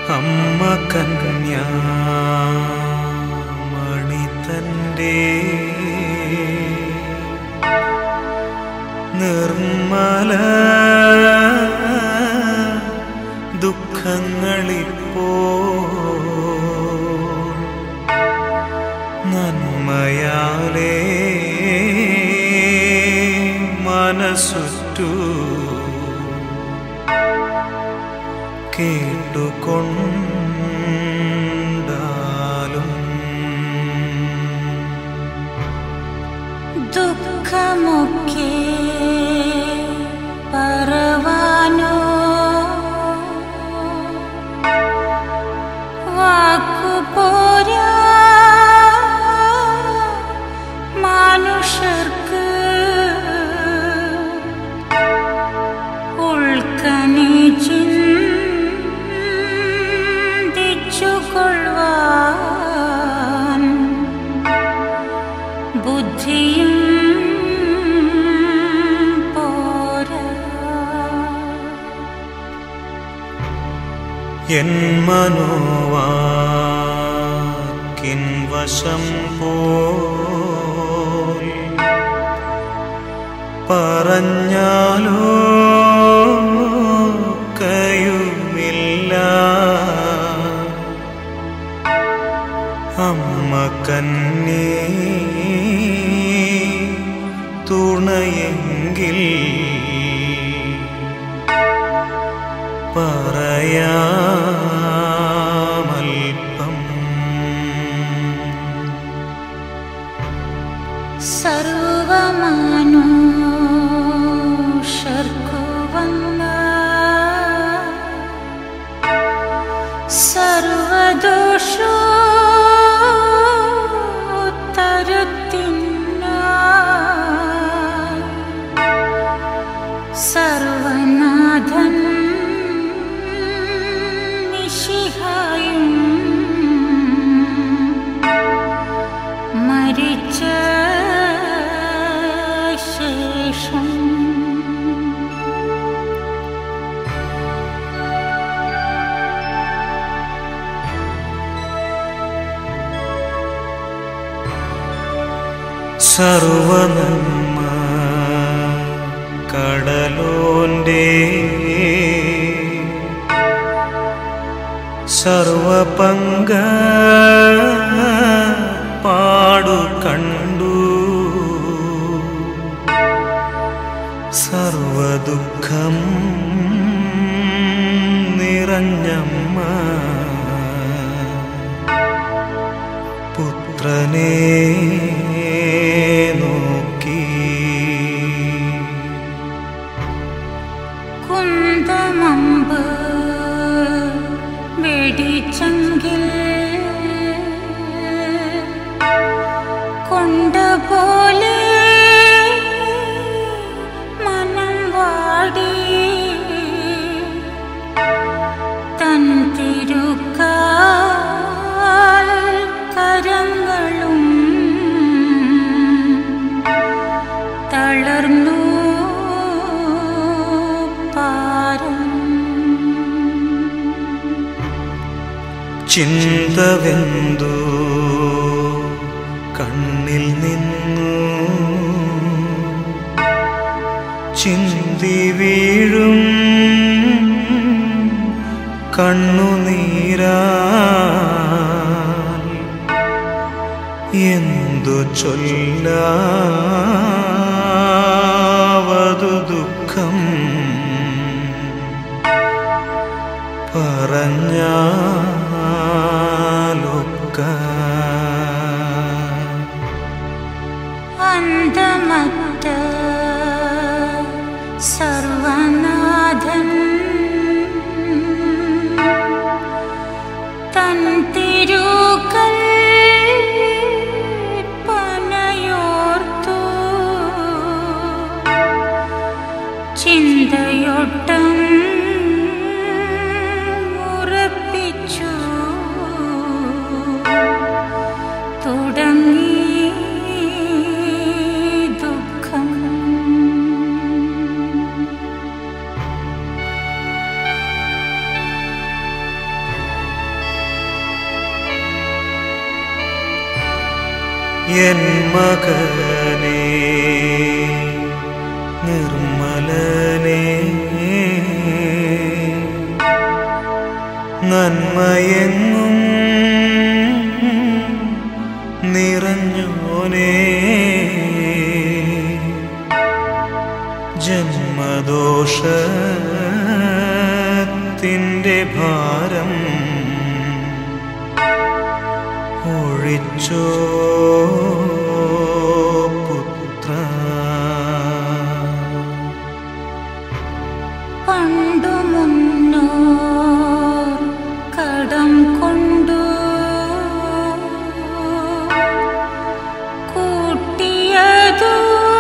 അമ്മ കന്യാമണി തൻ്റെ നിർമ്മല ദുഃഖങ്ങളിപ്പോ നന്മയാലേ മനസ്സുറ്റു കേട്ടുകൊണ്ടാലും ദുഃഖമൊക്കെ പറവാനോ വാക്കുപോരാ മനുഷ്യർക്ക് ഉൾക്കനി ചിന്തിച്ചുകൊള്ളുവാൻ ബുദ്ധിയും പോരാ എൻ മനോവാക്കിൻ വശം പോൽ പറഞ്ഞാലോ കയുമില്ല അമ്മ കന്നേ തുണയെങ്കിൽ പറയാമൽപ്പം സർവമാനുഷർക്കു വന്ന സർവദോഷോ സർവനാഥൻ മിശിഹായും മരിച്ച ശേഷം സർവനന്മ കടലോന്റെ സർവപങ്ക പാടു കണ്ടു സർവദുഃഖം നിറഞ്ഞമ്മ പുത്രനെ നോക്കി കുന്തമമ്പ് വെടിച്ചെങ്കിൽ കൊണ്ടപോലെ മനം വാടി തൻ തിരുക്കാൽ കരങ്ങളും തളർന്നു പാരം ചിന്തവെന്തു കണ്ണിൽ നിന്നു ചിന്തി വീഴും കണ്ണുനീരാ എന്തു ചൊല്ലാവതു ദുഃഖം പറഞ്ഞാലൊക്ക അന്തമറ്റ സർവനാഥൻ തൻ തിരുക്കൽ പനയോർത്തു ചിന്തയൊട്ടം ഉറപ്പിച്ചു എൻ മകനേ നിർമ്മലനേ നന്മയെങ്ങും നിറഞ്ഞോനേ ജന്മദോഷത്തിൻ്റെ ഭാരം ഒഴിച്ചോ പുത്ര പണ്ടു മുന്നോർ കടം കൊണ്ടു കൂട്ടിയതു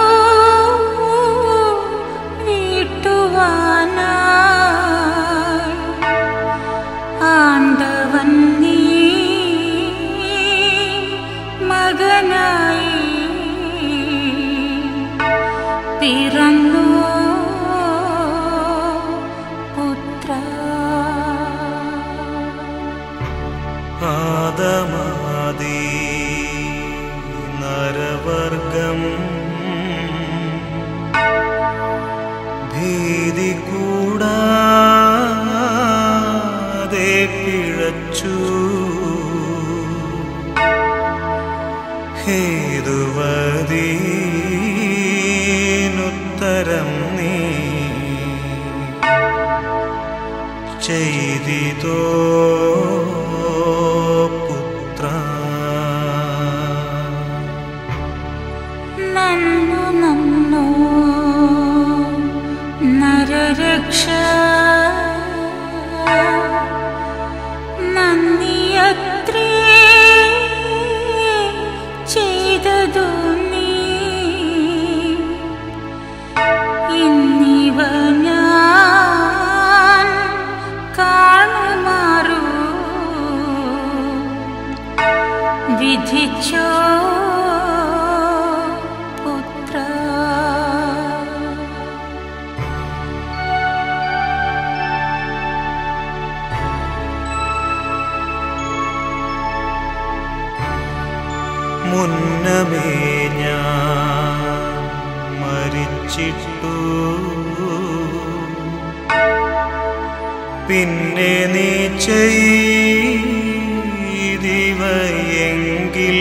വീട്ടുവാനായി ആണ്ടവൻ നീ മകനായി പിറന്നു പുത്ര ആദമാദി നരവർഗം ഭീതി കൂടാതെ പിഴച്ചു ഹേതുവദീനുത്തരം നീ ചെയ്തിതോ പുത്ര നന്നു നന്നു നരരക്ഷ നന്ദിയത്രേ ചെയ്തതു നീ ഇന്നിവ ഞാൻ കാണുമാറൂ വിധിച്ചോ പുത്ര മുന്നമേ ഞാൻ മരിച്ചിട്ടു പിന്നെ നീ ചെയ്തിവയെങ്കിൽ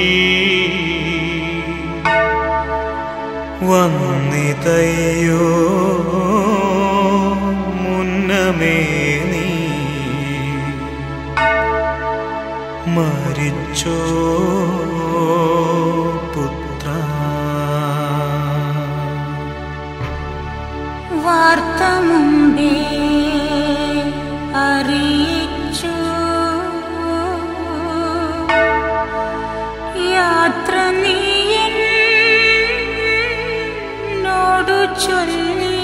വന്നിതയ്യോ മുന്നമേ നീ മരിച്ചോ പുത്ര വാർത്ത മുമ്പേ അറിയിച്ചു യാത്ര നീ എന്നോടു ചൊല്ലി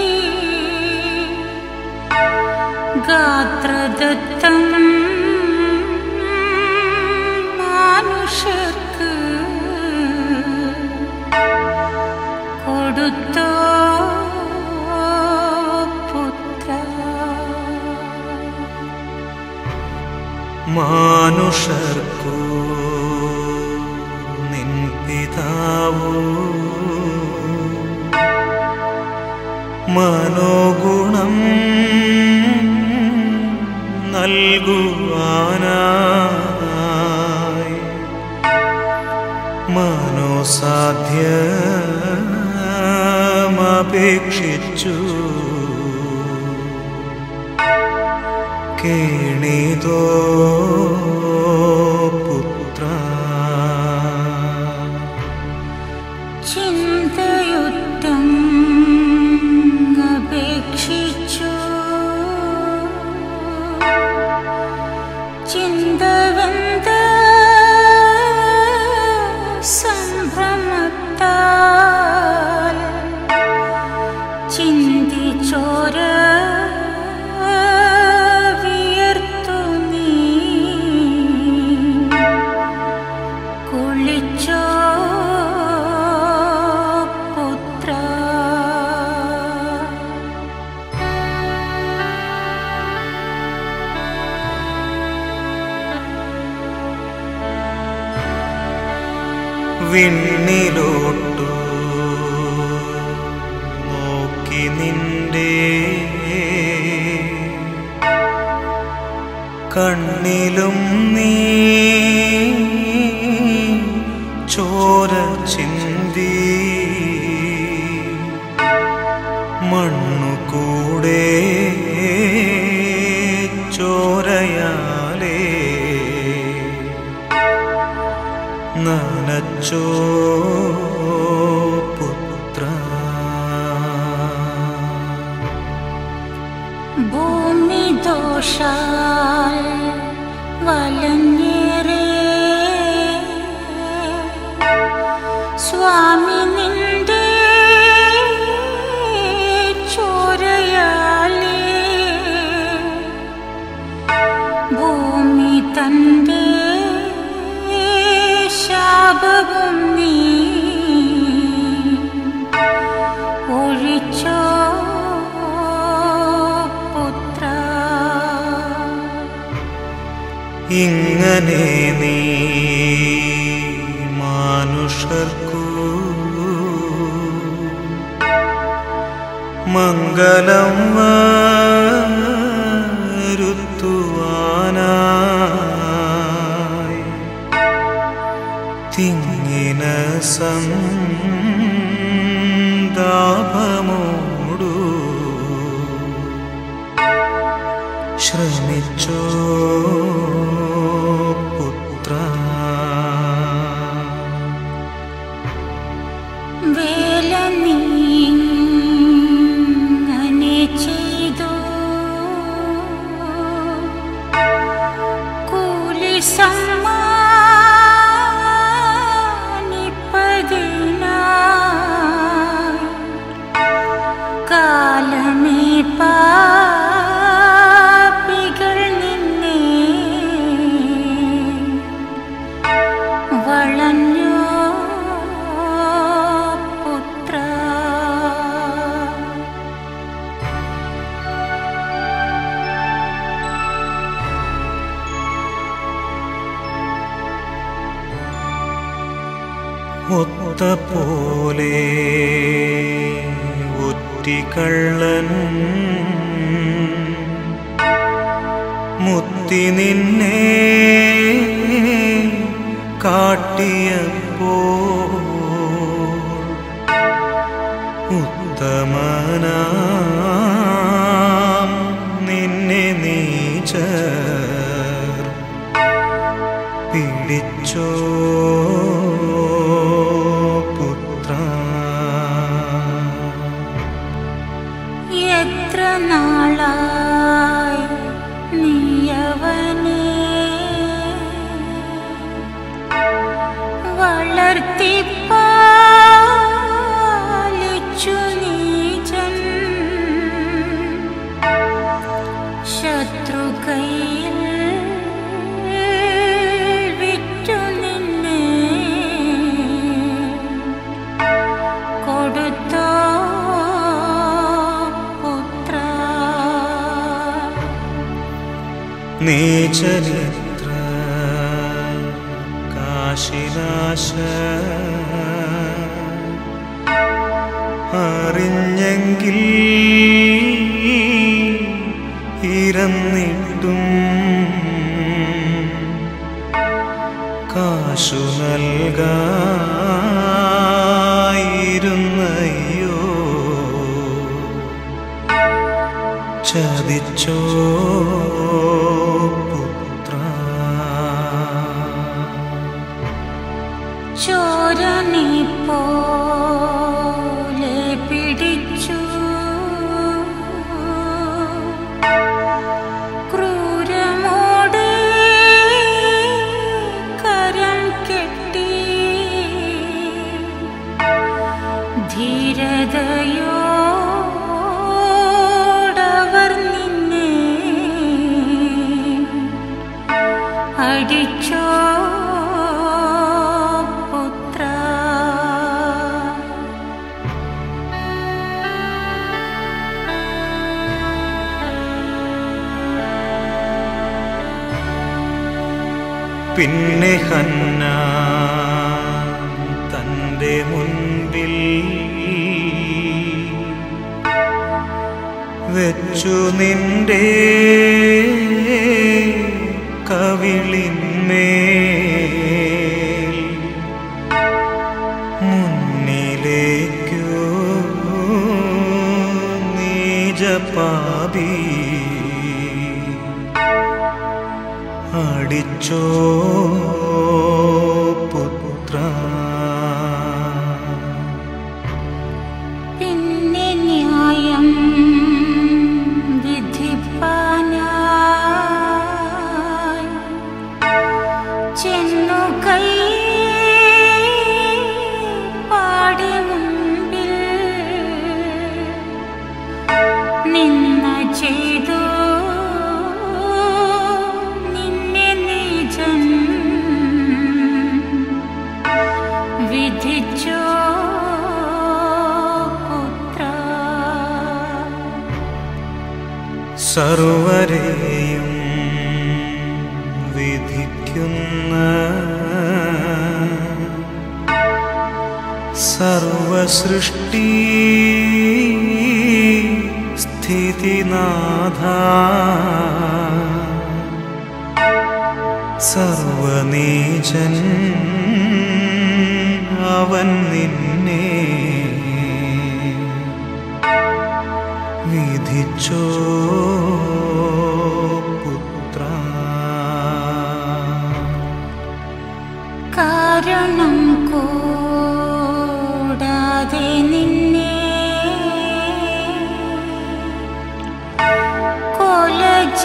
ഗാത്രദത്തം മാനുഷർക്ക് കൊടുത്തോ പുത്ര മാനുഷർക്കു നിൻ പിതാവു മനോഗുണം നൽകുവാനായി മനോസാധ്യമപേക്ഷിച്ചു കേണിതോ പുത്ര ചിന്തയുറ്റം അപേക്ഷിച്ചു ചിന്തവന്ത സംഭ്രമത്താൽ ചിന്തിച്ചോര വിയർത്തു നീ വിണ്ണിലോട്ടു നോക്കി നിന്റെ കണ്ണിലും നീ ചോര ചിന്തി മണ്ണു കൂടെ ചോരയാലേ നനച്ചോ പുത്ര ഭൂമി ദോഷാൽ വലഞ്ഞേറെ സ്വാമി നിന്റെ ചോരയാലേ ഭൂമി തന്റെ ശാപവും നീ ഒഴിച്ചോ പുത്ര ഇങ്ങനെ നീ മാനുഷർക്കു മംഗളം വരുത്തുവാനായി തിങ്ങിന സന്താപമോടു ശ്രമിച്ചോ പുത്ര വേല നീങ്ങനെ ചെയ്തു കൂലി സമ്മാനിപ്പതിനായി കാലമേ പാപികൾ നിന്നെ വളഞ്ഞോ പുത്ര ഒത്ത പോലെ ഒറ്റിക്കള്ളൻ മുത്തി നിന്നെ കാട്ടിയപ്പോ ഉത്തമനാം നിന്നെ നീച്ചർ പിടിച്ചോ പുത്ര എത്ര നാളായി നീയവനെ വളർത്തിപ്പാലിച്ചു നീചൻ ശത്രുകയിൽ വിറ്റു നിന്നെ കൊടുത്തോ പുത്ര നീചരിത്ര കാശിനാശ അറിഞ്ഞെങ്കിൽ ഇരന്നിട്ടും കാശു നൽകായിരുന്നയ്യോ ചതിച്ചോ പുത്ര ചോരനെ പോലെ പിടിച്ചു ക്രൂരമോടെ കരം കെട്ടി ധീരതയോടവർ നിന്നെ അടിച്ചോ പുത്ര പിന്നെ ഹന്ന എൻ്റെ മുൻപിൽ വെച്ചു നിന്റെ കവിളിന്മേൽ മുന്നിലേക്കു നീജപാപി അടിച്ചോ പുത്ര പിന്നെ ന്യായം വിധിപ്പാനായി ചെന്നു കൈ പാടി മുമ്പിൽ നിന്ന ചെയ്തു നിന്നെ നീജൻ വിധിച്ചോ പുത്ര സർവരെയും വിധിക്കുന്ന സർവസൃഷ്ടി സ്ഥിതിനാഥ സർവനീചൻ അവൻ നിന്നെ വിധിച്ചോ പുത്ര കാരണം കൂടാതെ നിന്നെ കൊല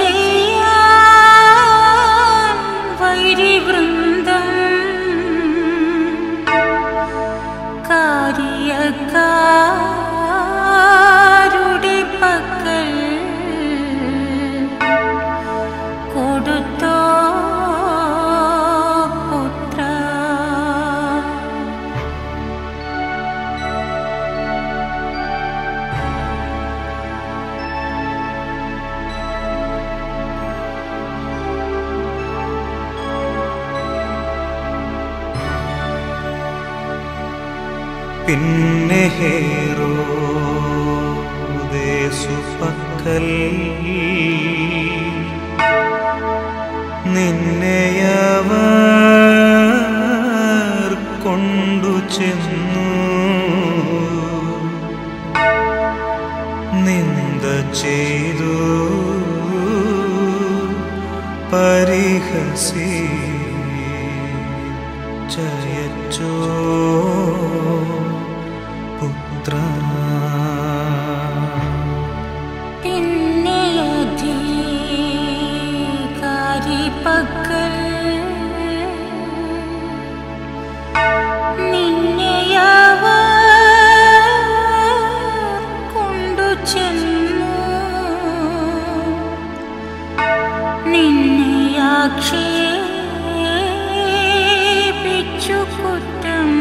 ചെയ്യാൻ വൈരിവൃന്ദം കാര്യക്കാരുടെ പക്കൽ കൊടുത്തോ പുത്ര പിന്നെ ഹേറോ ദേശുപക്കൽ നിന്നെയവർ കൊണ്ടു ചെന്നു നിന്ദ ചെയ്തു പരിഹസി ജയച്ചോ പുത്ര പിന്നെ അധികാരി പക്കൽ നിന്നെയവർ കൊണ്ടു ചെന്നു നിന്നെ ആക്ഷേപിച്ചു കുറ്റം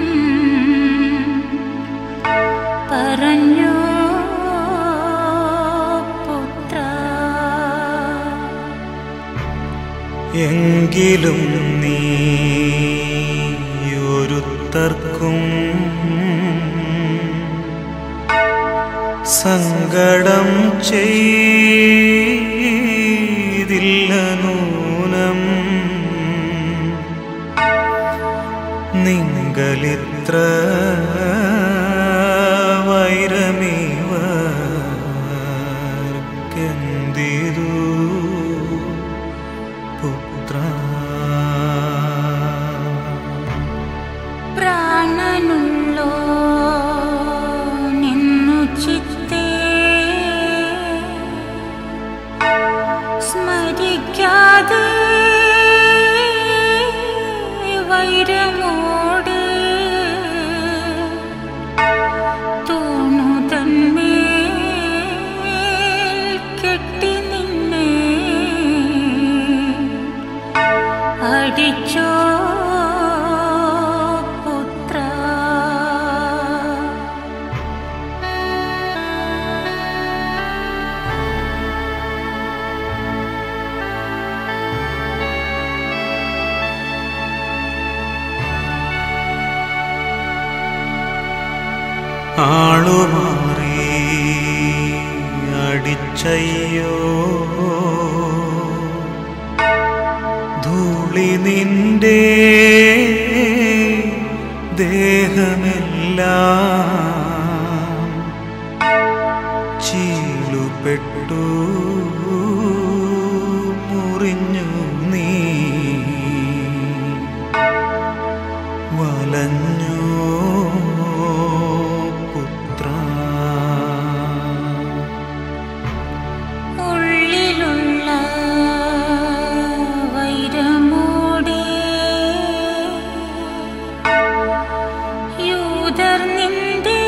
പറഞ്ഞു പുത്ര എങ്കിലും നീ ഒരുത്തർക്കും സങ്കടം ചെയ്തില്ല നൂനം നിങ്കലിത്ര വൈരമീവർക്കെന്തിരു പുത്ര പ്രാണനുള്ളോ നിന്നു ചിത്തേ സ്മരിക്കാതെ വൈരമോട് തൂണു തന്മേൽ കെട്ടി നിന്നെ അടിച്ചോ പുത്ര ആളുമാറി അടിച്ചയ്യോ ധൂളി നിന്റെ ദേഹമെല്ലാം ചീളുപെട്ടു മുറിഞ്ഞു നീ വലഞ്ഞു പുത്ര ഉള്ളിലുള്ള വൈരമോടെ യൂതർ നിന്റെ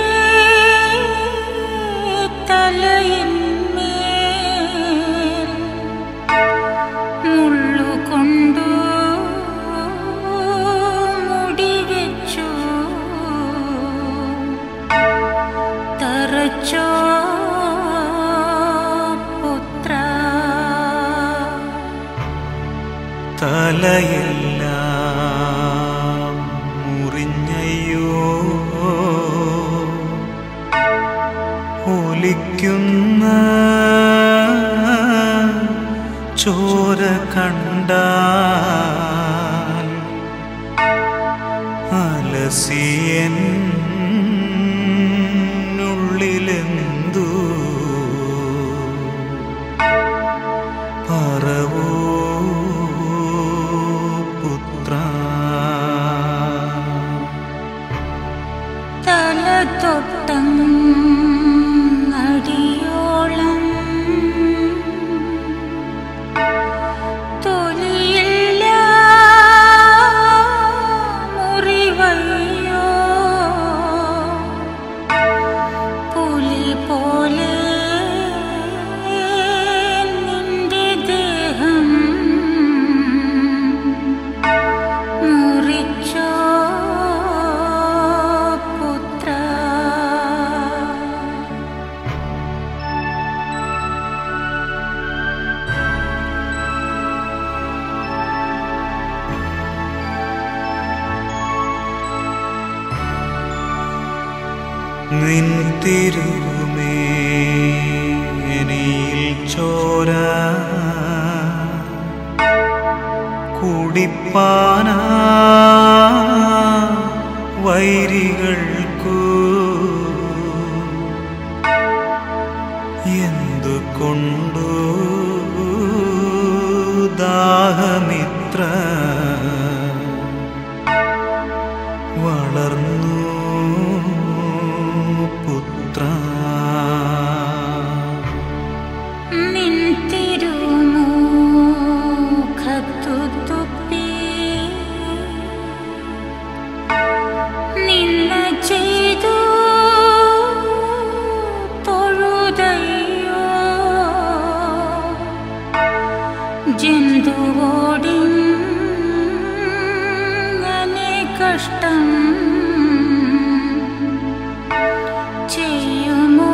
തലയിന്മേൽ മുള്ളുകൊണ്ടു മുടിവെച്ചു തറച്ചോ പുത്ര തലയെല്ലാം മുറിഞ്ഞയ്യോ ഒലിക്കുന്ന ചോര കണ്ടാൽ അലസിയൻ ഉള്ളിലെന്തു പറവൂ പുത്ര തല തൊട്ടം അടിയോളം തൊലിയില്ല മുറിവയ്യോ പുലി പോലെ നിന്റെ ദേഹം മുറിച്ചോ പുത്ര നിൻ തിരുമേനിയിൽ ചോര കുടിപ്പാനാ വൈരികൾക്കു എന്തുകൊണ്ടു ദാഹമിത്ര വളർന്നു പുത്ര നിൻ തിരുമുഖത്തു തുപ്പി നിന്ന ചെയ്തു തൊഴുതയ്യോ ജന്തുവോടിങ്ങനെ കഷ്ടം ചെയ്യുമോ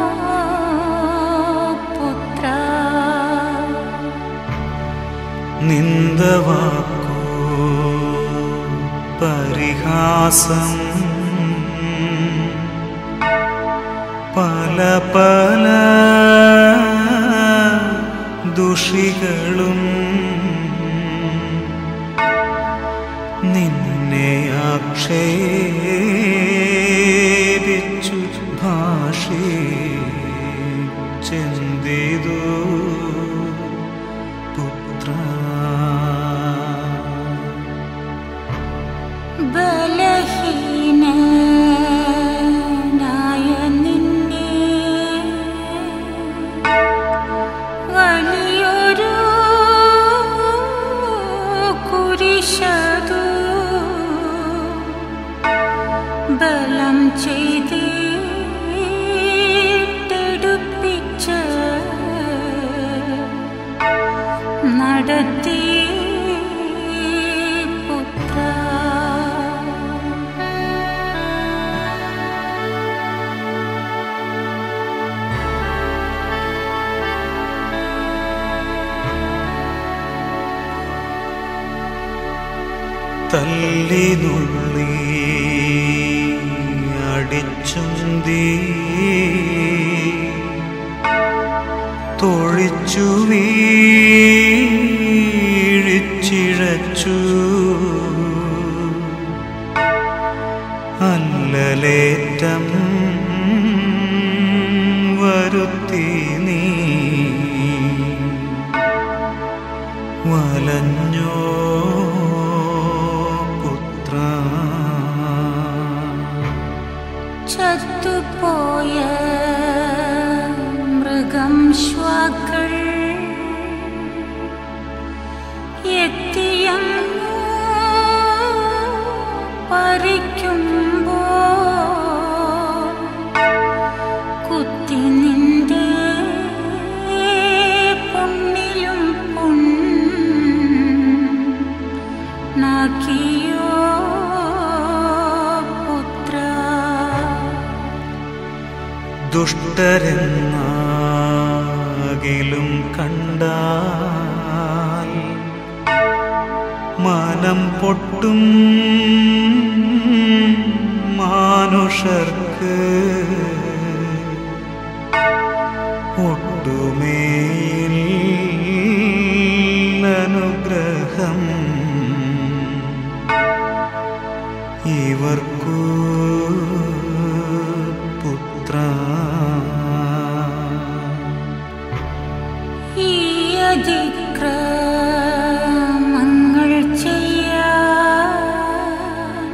പുത്ര നിന്ദവാക്കോ പരിഹാസം പല പല ദുഷികളും നിന്നെ ആക്ഷേപിച്ചു ഭാഷേ ചെന്തിതു പുത്ര ബലഹീനനായ നിന്നെ വലിയൊരു കുരിശതു ബലം ചെയ്തിട്ടെടുപ്പിച്ച് നടത്തി പുത്ര തല്ലിനുള്ളി കടിച്ചുന്തി തൊഴിച്ചു വീഴിച്ചിഴച്ചു അല്ലലേറ്റം വരുത്തി നീ വലഞ്ഞോ പുത്ര ചത്തുപോയ മൃഗം ശ്വാക്കൾ എത്തിയങ്ങു പറിക്കുമ്പോ കുത്തി നിന്റെ പൊന്നിലും പൊൻ നാക്കിയോ പുത്ര ദുഷ്ടരെന്നാകിലും കണ്ടാൽ മനം പൊട്ടും മാനുഷർക്ക് ഒട്ടുമേൽ അനുഗ്രഹം ഇവർക്കു പുത്ര ഈ അതിക്രമങ്ങൾ ചെയ്യാൻ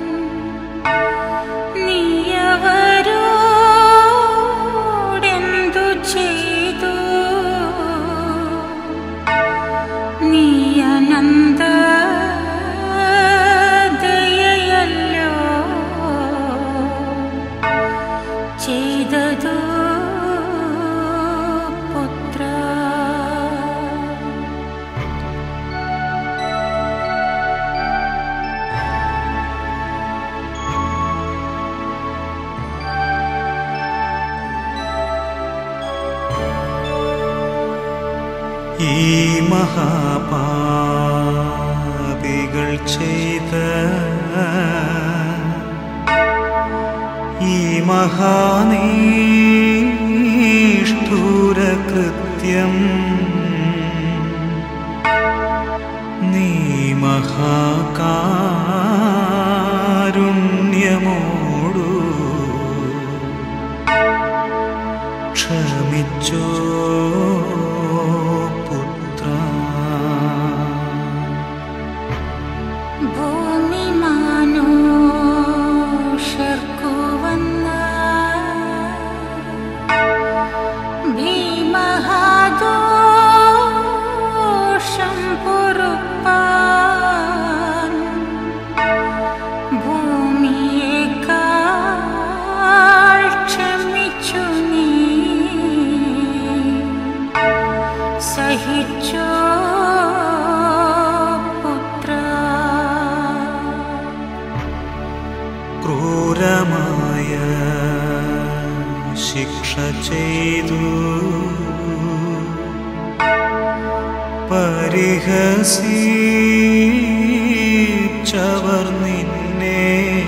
നീയവരോടെന്തു ചെയ്തു നീ അനന്ത ദയയല്ലോ ചെയ്തതു പുത്ര ഈ മഹാപാപികൾ ചെയ്ത ഈ മഹാനീഷ്ഠൂര കൃത്യം നീ മഹാകാരുണ്യമോടു ക്ഷമിച്ചോ പുത്ര ഭൂമി മാനുഷർക്കു വന്ന ഭീമഹാദോഷം പൊറുപ്പാൻ ഭൂമിയേക്കാൾ ക്ഷമിച്ചു നീ സഹിച്ചോ പുത്ര ക്രൂരമായ ശിക്ഷ ചെയ്തു പരിഹസിച്ചവർ നിന്നെ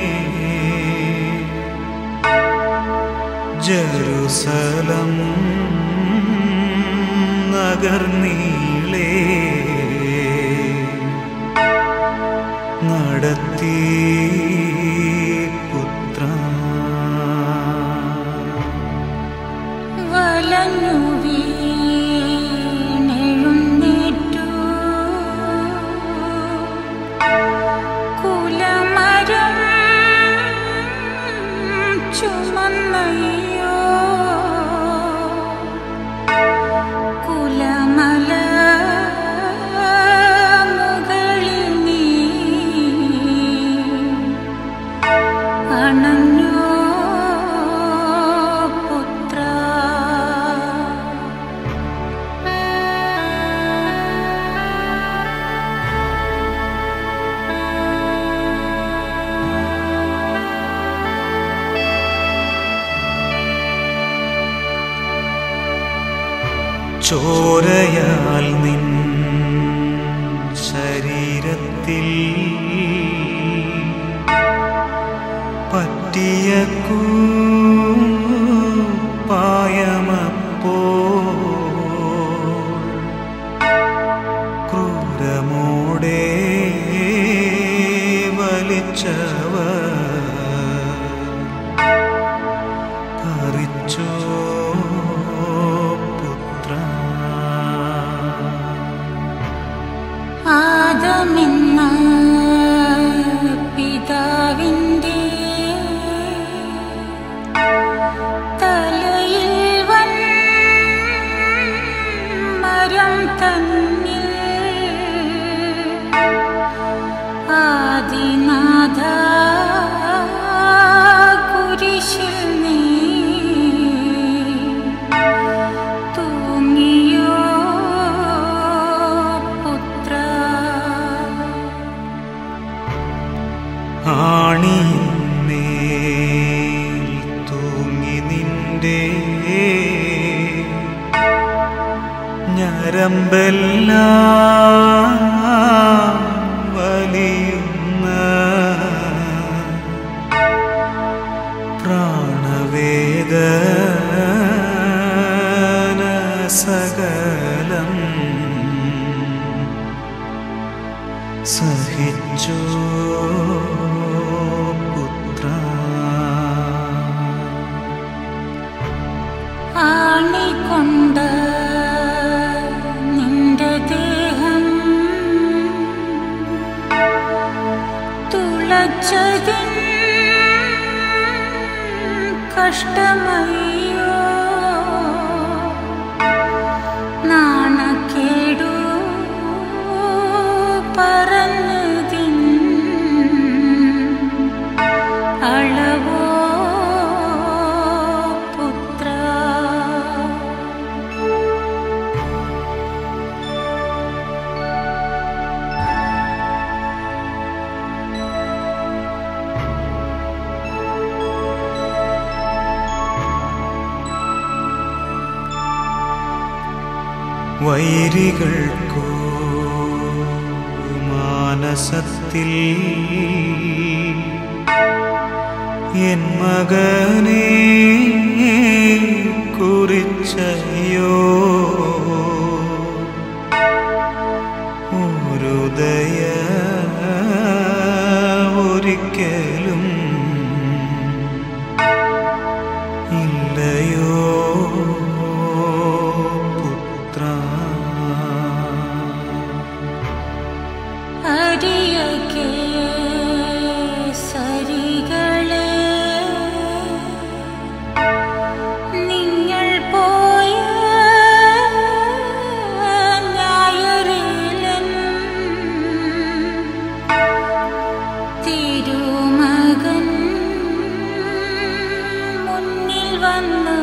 ജറുസലം നഗർനീളേ നടത്തി പുത്ര വലഞ്ഞു വീണെഴുന്നേറ്റു കുലമരം ചുമന്നയ്യോ കുലമല മുകളിൽ നീ അണഞ്ഞോ പുത്ര ചോരയാൽ നിൻ ശരീരത്തിൽ പറ്റിയ കൂ വലിയുന്ന പ്രാണവേദന സകലം സഹിച്ചു പുത്ര ആണിക്കൊണ്ട് നിന്റെ ദേഹം തുളച്ചതിൻ കഷ്ടമയ്യോ നാണക്കേടു പറഞ്ഞതിൻ അളവോ പുത്ര വൈരികൾക്കോ മാനസത്തിൽ എൻ മകനെ കുറിച്ചയോ ഒരു ദയ ഒരിക്കലും ഇല്ലയോ പുത്ര അരിയകെ സരികളെ നിങ്ങൾ പോയ ഞായറിലൻ തിരുമകൻ മുന്നിൽ വന്ന്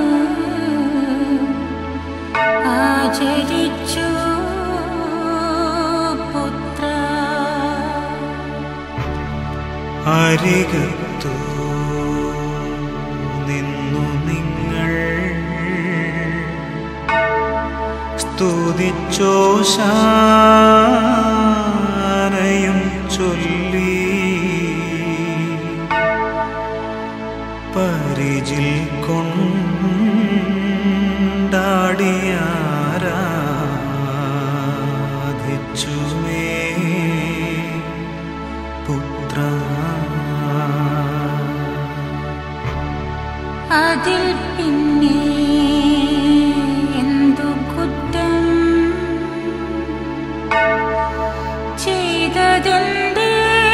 ആചരിച്ചു പുത്ര അരികത്തു നിന്നു നിങ്ങൾ സ്തുതിച്ചോ ശാനയും ചൊല്ലി പരിചിൽ കൊണ്ടാടിയാരാധിച്ചുമേ പുത്ര അതിൽ പിന്നെ എന്തു കുറ്റം ചെയ്തതെന്തേ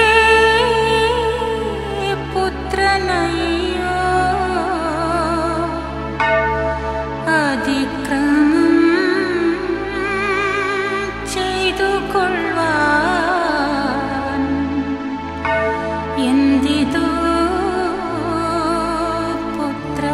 പുത്രനയ്യോ അതിക്രമം ചെയ്തു കൊള്ളുവാൻ എന്തിതോ പുത്ര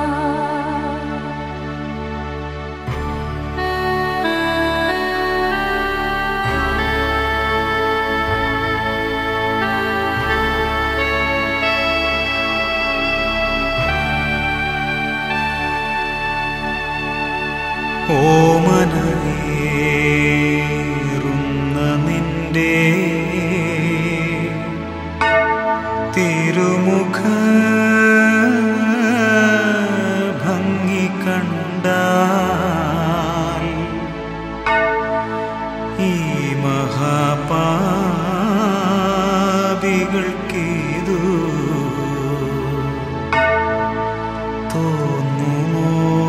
ഓമനേറുന്ന നിന്റെ തിരുമുഖ ഭംഗി കണ്ടാൽ ഈ മഹാപാപികൾക്കിതു തോന്നുമോ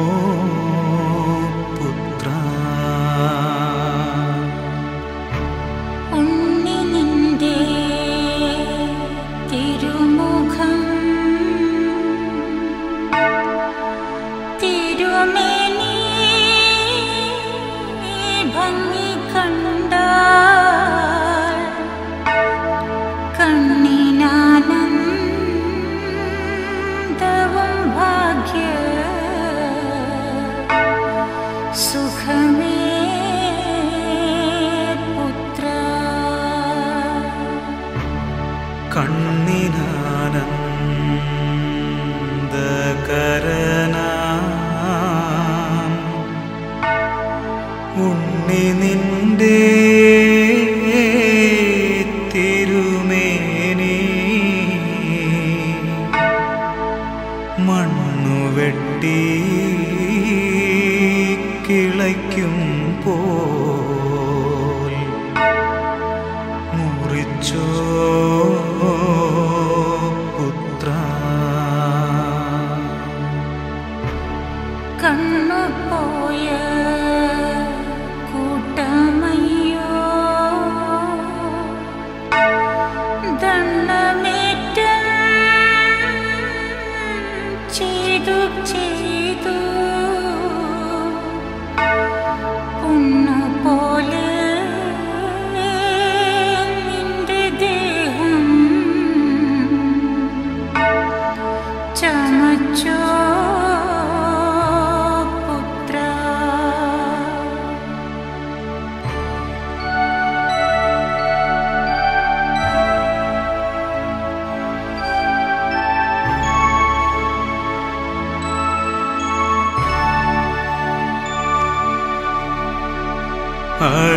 പുത്ര ഉണ്ണി നിന്റെ തിരുമുഖം തിരുമേനി ഭംഗി കണ്ടാൽ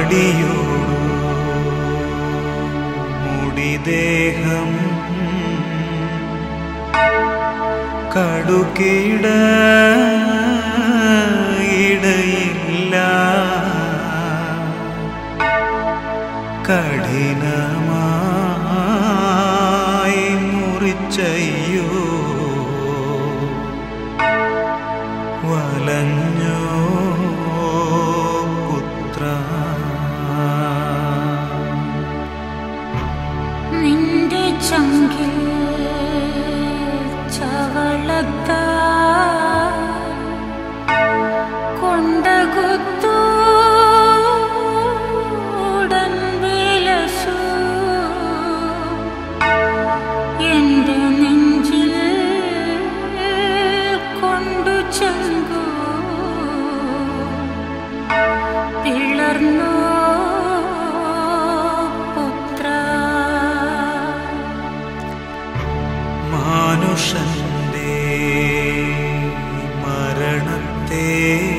വടിയോടു മുടിദേഹം കടുകിട ഇടയില്ല കഠിനമായി മുറിച്ചയ്യോ വലഞ്ഞോ പുത്ര നിന്റെ ചങ്കിൽ ചവളത്ത കൊണ്ടകുത്തു ഉടൻ വിലസു എന്റെ നെഞ്ചിൽ കൊണ്ടു ചെങ്കു പിളർന്നു പുത്ര മാനുഷന്റെ മരണത്തെ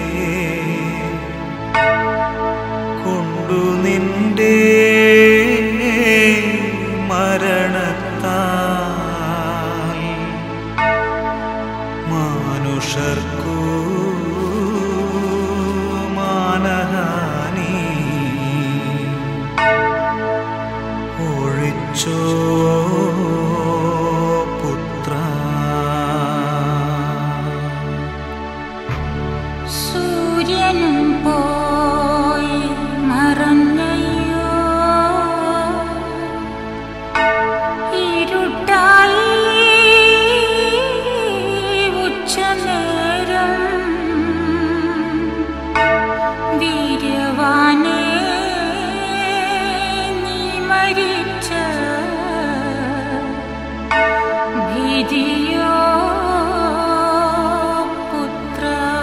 കൊണ്ടു നിന്റെ മരണത്താൽ മാനുഷർക്കു മാനഹാനി ഒഴിച്ചോ പുത്ര സൂര്യനും പോയി മറഞ്ഞയ്യോ ഇരുട്ടായി ഉച്ചനേരം വീര്യവാനേ നീ മരിച്ച ഭീതിയോ പുത്ര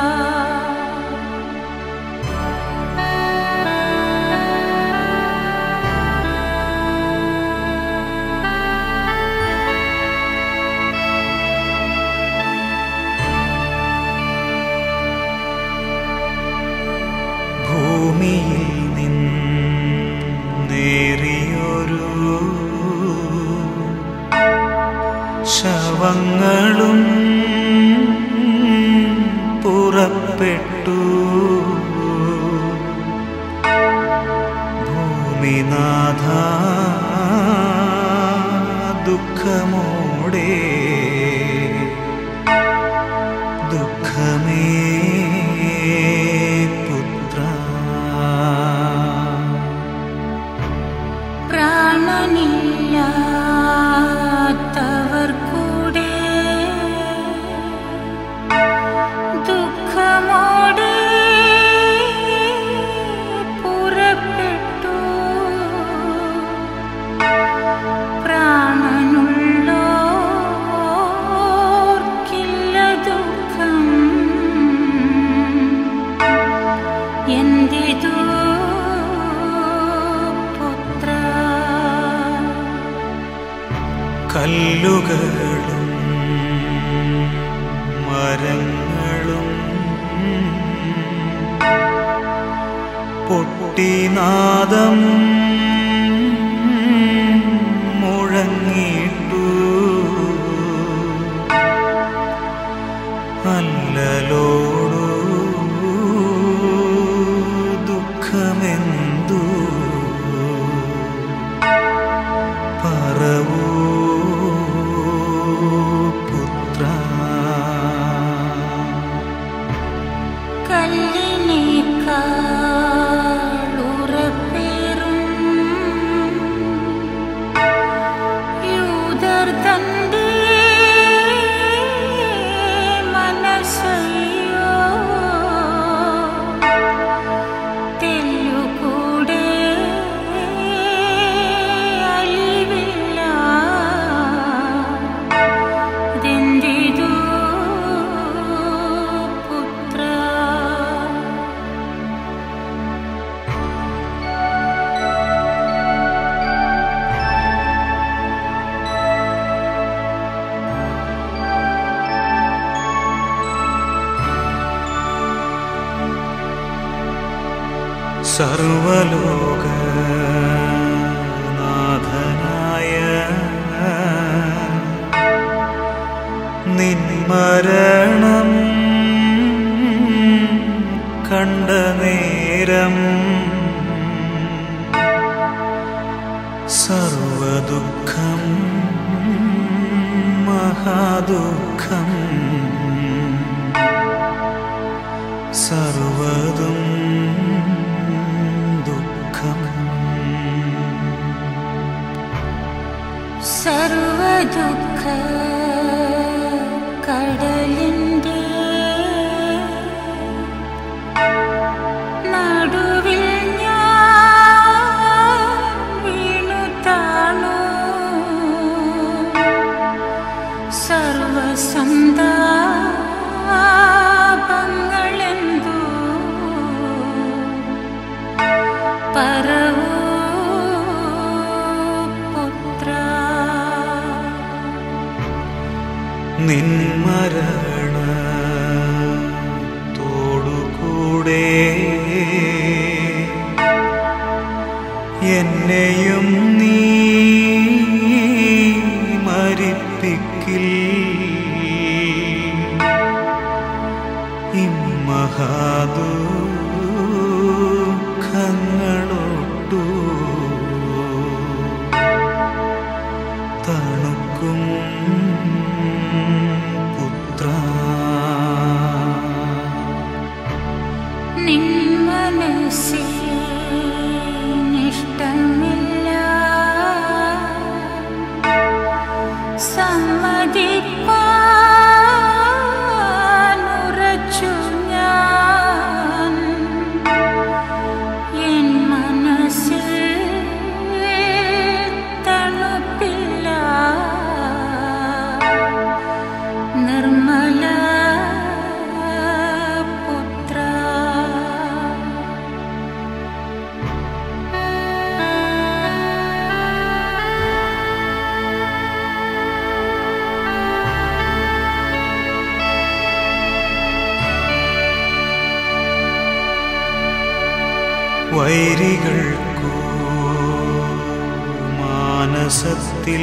ഭൂമിയിൽ നിന്നേറിയൊരു ശവങ്ങളും പുറപ്പെട്ടു ഭൂമിനാഥ ദുഃഖമോടെ ദുഃഖമേ പുത്ര പ്രാണനില്ലാത്തവർ കൂടെ ദുഃഖമോടെ പുറപ്പെട്ടു പ്രാണനുള്ളോർക്കില്ല ദുഃഖം എന്തിതു പുത്ര കല്ലുകളും മരങ്ങളും പൊട്ടിനാദം മുഴങ്ങിട്ടു അല്ലലോടു ദുഃഖമെന്തു പറവൂ പുത്ര കല്ലിനേക്കാളുറപ്പേറും സർവലോകനാഥനായ നിന്മരണം കണ്ട നേരം സർവദുഃഖം മഹാദുഃഖം സർവതും ദുഃഖം സർവദുഃഖ കടലിൻ്റെ നടുവിൽ ഞാൻ വീണു താണു സർവസന്താപങ്ങളെന്തോ പറവൂ പുത്ര നിന്മരണത്തോടുകൂടെ എന്നെയും നീ മരിപ്പിക്കിൽ ഇമ്മഹാദുഃഖങ്ങളൊട്ടു തണുക്കും പുത്ര നിൻ മനസ്സിൽ നിഷ്ടമില്ല സമ്മതിപ്പാനുറച്ചു ഞാൻ എൻ മനസ്സിൽ തണുപ്പില്ല നിർമ്മല പുത്ര വൈരികൾക്കു മാനസത്തിൽ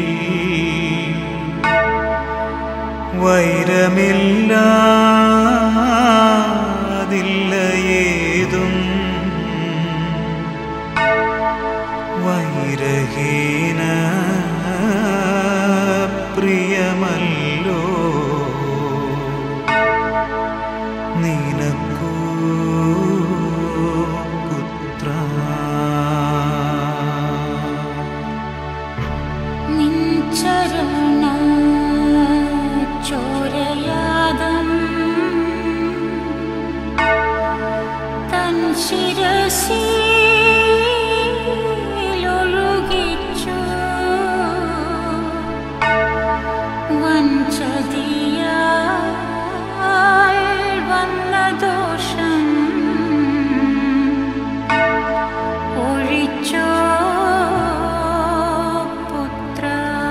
വൈരമില്ലാതില്ല ഏതും വൈരഹീന പ്രിയമല്ലോ നിനക്കൂ പുത്ര നിൻ ചരണ ചോരയാദം തൻ ശിരസിലൊഴുകിച്ചു വഞ്ചതിയാൽ വന്ന ദോഷം ഒഴിച്ചോ പുത്ര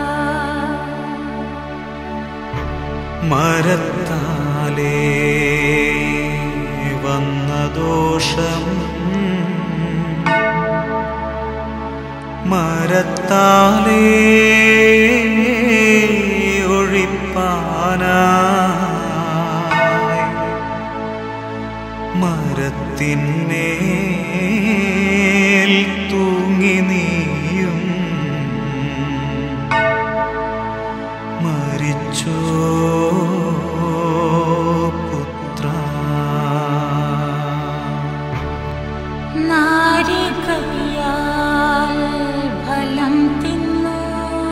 മരത്താലേ വന്ന ദോഷം മരത്താലേ ഒഴിപ്പാനായി മരത്തിന്മേൽ തൂങ്ങി നീയും മരിച്ചോ പുത്ര നാരികയാൽ ഫലം തിന്നു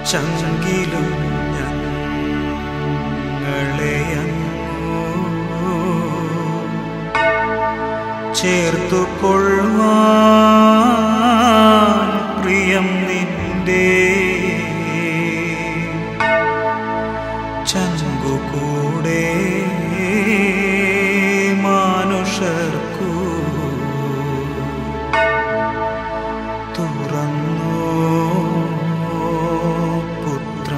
ചങ്കിലും ഞങ്ങളെയങ്ങു ചേർത്തു കൊള്ളുവാൻ പ്രിയം നിന്റെ ചങ്കുകൂടെ മാനുഷർക്കു തുറന്നു പുത്ര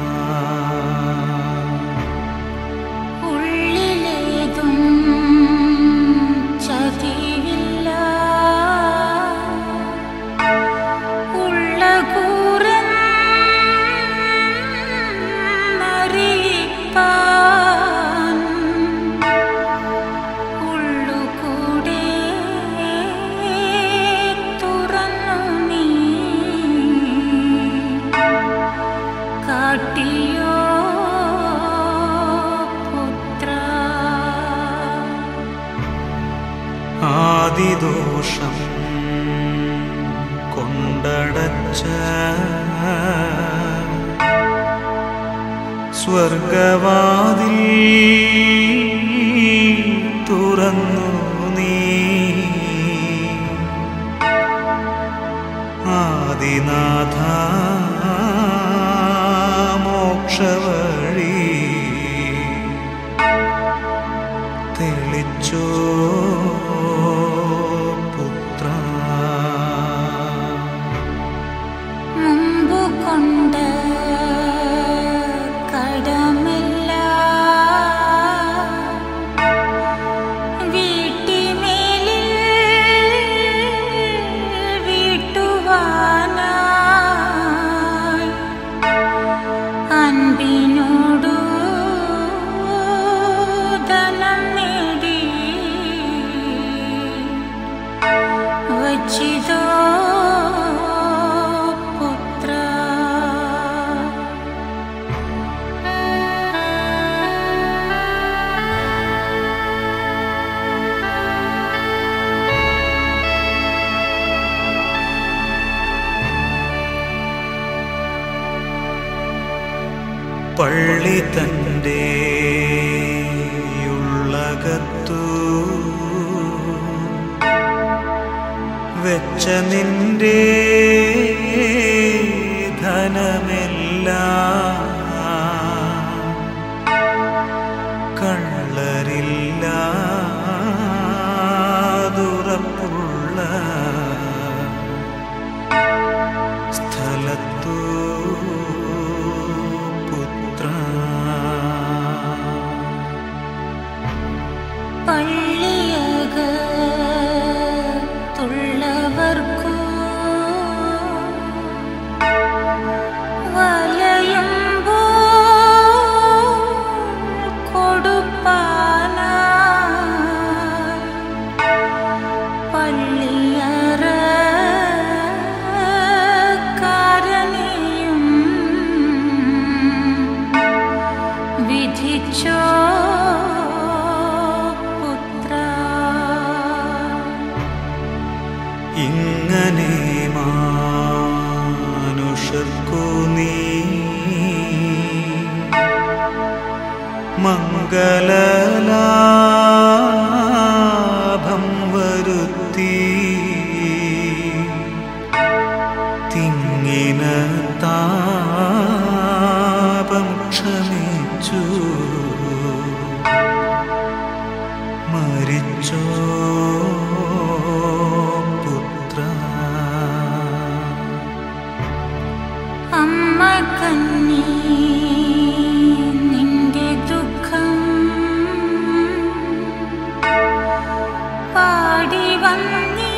ഉള്ളിലേതും ചതിവില്ല ഉള്ള കൂറൻ അറിയിപ്പാൻ ഉള്ളുകൂടെ തുറന്നു നീ കാട്ടിയോ പുത്ര ആദിദോഷം കൊണ്ടടച്ച സ്വർഗവാതിൽ തുറന്നു നീ ആദിനാഥ മോക്ഷവഴി തെളിച്ചോ പുത്ര മുമ്പു കൊണ്ട് കടമില്ല വീട്ടിമേലിൽ വീട്ടുവാനായി അൻപിനോടു ധനം നേടി വച്ചിതോ പുത്ര പള്ളി തൻ്റെ ഉള്ളകത്തു വെച്ച നിന്റെ ധനമെല്ലാം കള്ളരില്ലാതുറപ്പുള്ള സ്ഥലത്തു പുത്ര പള്ളിയകത്തുള്ളവർക്കു വലയുമ്പോൾ കൊടുപ്പാനായി പള്ളിയറ കാരണിയും വിധിച്ചോ പുത്ര ഇങ്ങനെ മാനുഷർക്കു നീ മംഗളലാഭം വരുത്തി തിങ്ങിന താപം ക്ഷമിച്ചു മരിച്ചോ പുത്ര അമ്മ കണ്ണീ നിന്റെ ദുഃഖം പാടി വന്നീ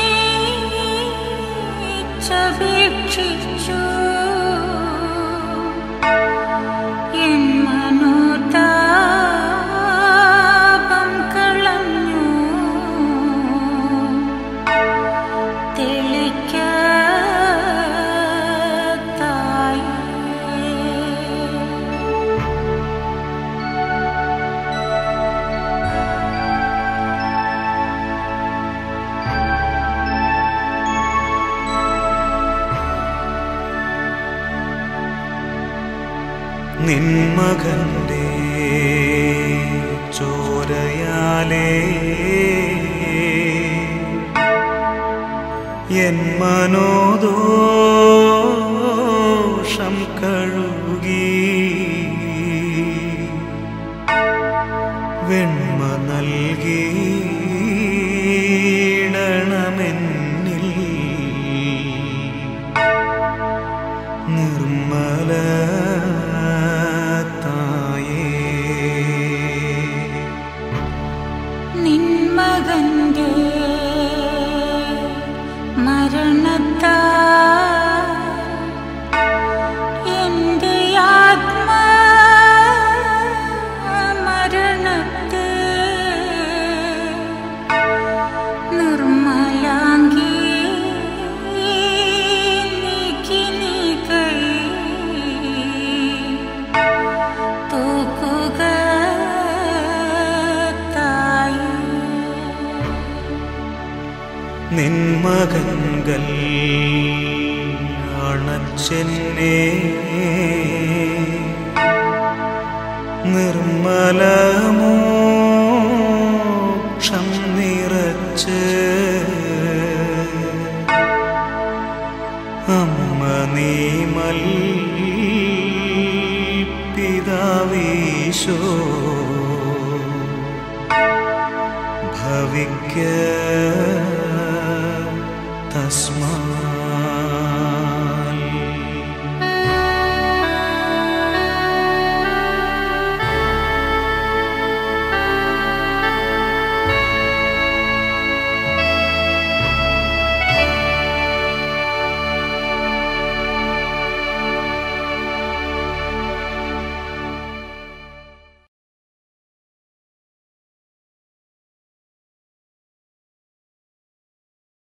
ചപേക്ഷിച്ചു എൻ മനോതാപം കളഞ്ഞു തെളിക്ക നിന്മകന്റെ ചോരയാലേ എൻ മനോദോഷം കഴുകി വെണ്മ നൽകിയിടണമെന്നിൽ നിർമ്മല തായേ നിൻ മകന്റെ മരണത്താൽ എൻ്റെ ആത്മ മരണത്തെ നിർമ്മലാങ്കി നീക്കി നീ കൈ തൂക്കുക തായേ നിന്മകൻകൾ അണച്ചെന്നെ നിർമ്മലമോക്ഷം നിറച്ച് അമ്മ നീമൽ പിതാവീശോ ഭവിക്ക തസ്മാ